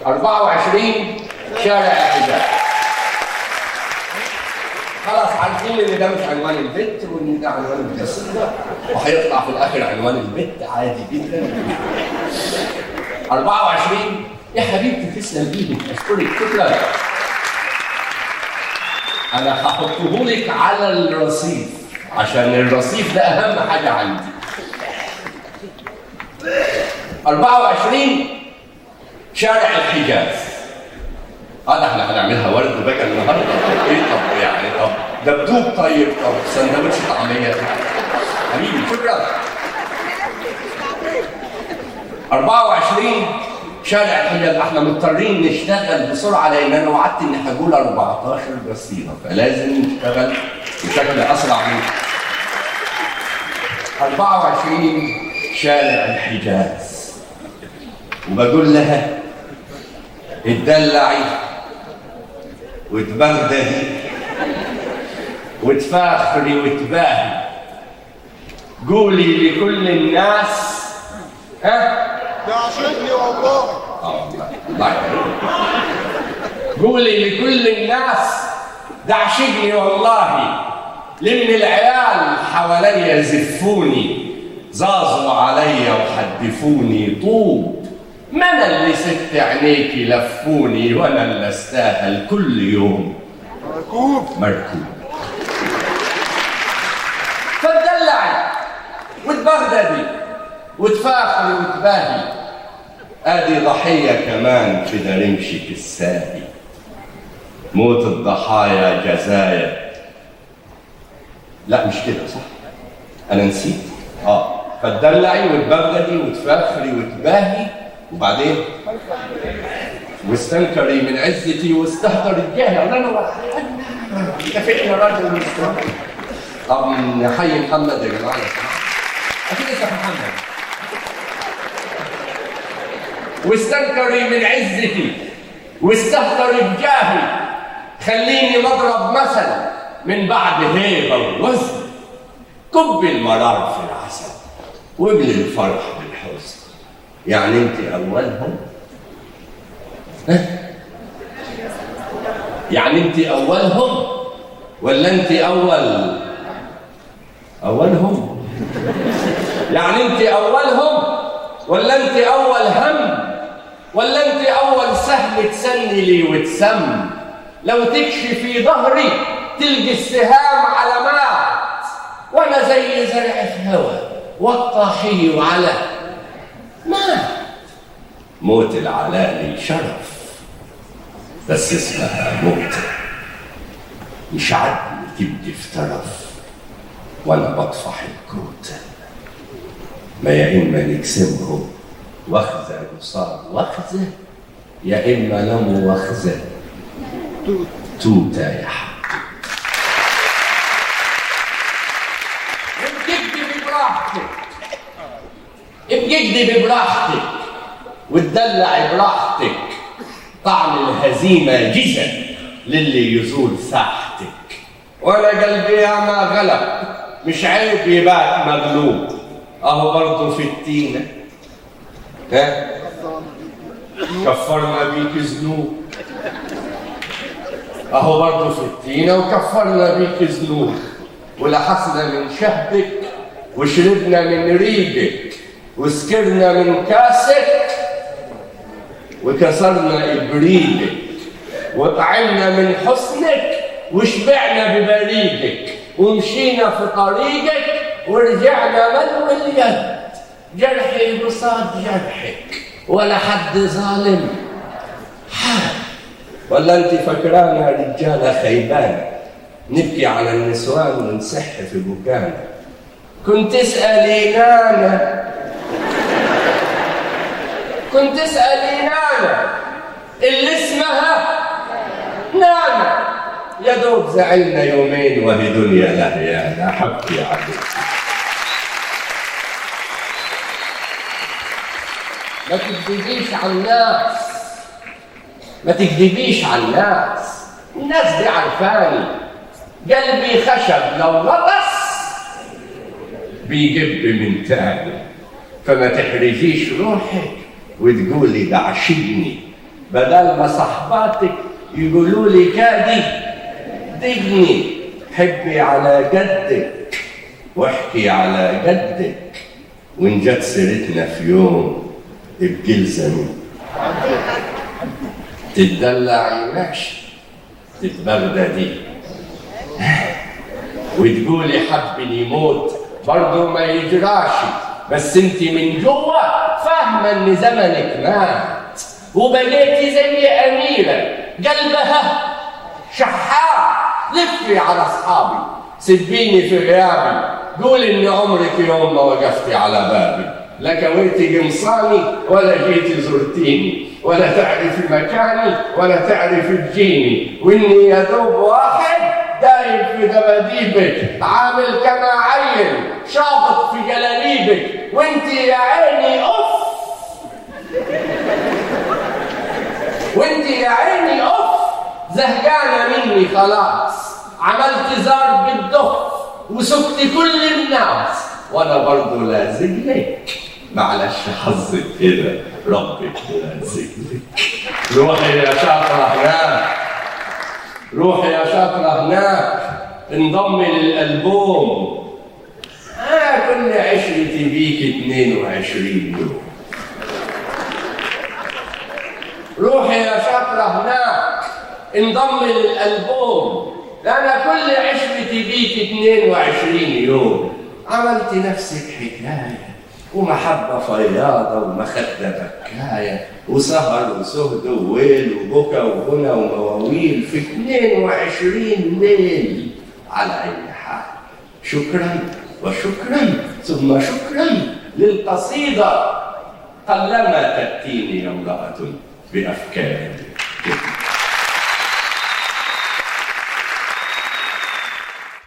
24 شارع الحجاز خلاص عارفين ان ده مش عنوان البيت وان ده عنوان القصيده وهيطلع في الاخر عنوان البيت عادي جدا 24 يا حبيبتي تسلم ايدك اشكرك شكرا انا هحطه لك على الرصيف عشان الرصيف ده اهم حاجه عندي 24 شارع الحجاز اه احنا هنعملها ورد بقى النهارده ايه طب يعني طب دبدوب طيب طب سندوتش طعميه حبيبي شكرا 24 شارع الحجاز احنا مضطرين نشتغل بسرعه لان انا وعدت اني هقول 14 قصيده فلازم نشتغل بشكل اسرع من 24 شارع الحجاز وبقول لها اتدلعي وتبغددي وتفاخري وتباهي قولي لكل الناس ها تعشقني والله اه والله الله يكرمك قولي لكل الناس ده عشقني والله لان العيال حواليا زفوني زازوا عليا وحدفوني طوب ما انا اللي ست عينيكي لفوني وانا اللي استاهل كل يوم مركوب مركوب فتدلعي وتبغددي وتفاخري وتباهي ادي ضحيه كمان في درمشك الساهي موت الضحايا جزايا لا مش كده صح انا نسيت اه فتدلعي وتبغددي وتفاخري وتباهي وبعدين واستنكري من عزتي واستهتر الجاه انا اتفقنا راجل مستهتر طب نحيي محمد يا جماعه اكيد اسمك محمد واستنكري من عزتي واستهتري بجاهي خليني مضرب مثل من بعد هيبه ووزن كب المرار في العسل وابل الفرح بالحزن يعني انت اولهم ها؟ يعني انت اولهم ولا انت اول اولهم يعني انت اولهم ولا انت اول هم ولا انت اول سهم تسني لي وتسم لو تكشفي ظهري تلقي السهام علامات وانا زي زرع في هوا والطاحي على مات موت العلالي شرف بس اسمها موت مش عدل تبدي في طرف وانا بطفح الكروت ما يا اما نقسمهم واخذه قصاد واخذه يا اما لا مؤاخذه توته يا حبيبي بتكذبي براحتك بتكذبي براحتك وتدلعي براحتك طعم الهزيمة جزا للي يزول ساحتك وانا قلبي يا ما غلب مش عيب يبات مغلوب اهو برضه في التينة ها كفرنا بيك ذنوب اهو برضه في التينة وكفرنا بيك ذنوب ولحسنا من شهدك وشربنا من ريقك وسكرنا من كاسك وكسرنا إبريدك وطعمنا من حسنك وشبعنا ببريدك ومشينا في طريقك ورجعنا ملو اليد جرحي بصاد جرحك ولا حد ظالم حال ولا انت فكرانا رجاله خيبانه نبكي على النسوان ونسح في بكانا كنت تسألينانا كنت تسألينانا اللي اسمها نانا يا دوب زعلنا يومين وهي دنيا لهيانا حبكي عليك ما تكذبيش على الناس ما تكذبيش على الناس الناس دي عارفاني قلبي خشب لو غطس بيجب من تاني فما تحرجيش روحك وتقولي ده عشقني بدل ما صحباتك يقولوا لي كادي دقني حبي على جدك واحكي على جدك وان جت سيرتنا في يوم ابقي الزمي تتدلعي ماشي تتبغدادي وتقولي حبني يموت برضه ما يجراش بس انت من جوه فاهمه ان زمنك مات وبقيتي زي اميره قلبها شحاح لفي على اصحابي سبيني في غيابي قولي ان عمرك يوم ما وقفتي على بابي لا كويتي قمصاني ولا جيتي زرتيني ولا تعرفي مكاني ولا تعرفي تجيني واني يا دوب واحد دايب في دباديبك عامل كما عين شابط في جلاليبك وانت يا عيني اوف وانت يا عيني اوف زهقانه مني خلاص عملت زار بالدف وسكت كل الناس وانا برضه لازق لك معلش حظك كده ربك لازق لك روحي يا شاطره هناك روحي يا شاطره هناك انضمي للالبوم آه كل عشرتي بيك 22 يوم روحي يا شاطرة هناك انضمي للألبوم أنا كل عشرتي بيك 22 يوم عملت نفسك حكاية ومحبة فياضة ومخدة بكاية وسهر وسهد وويل وبكى وغنى ومواويل في 22 ليل على أي حال شكرا وشكرا ثم شكرا للقصيدة قلما تأتيني امرأة بأفكار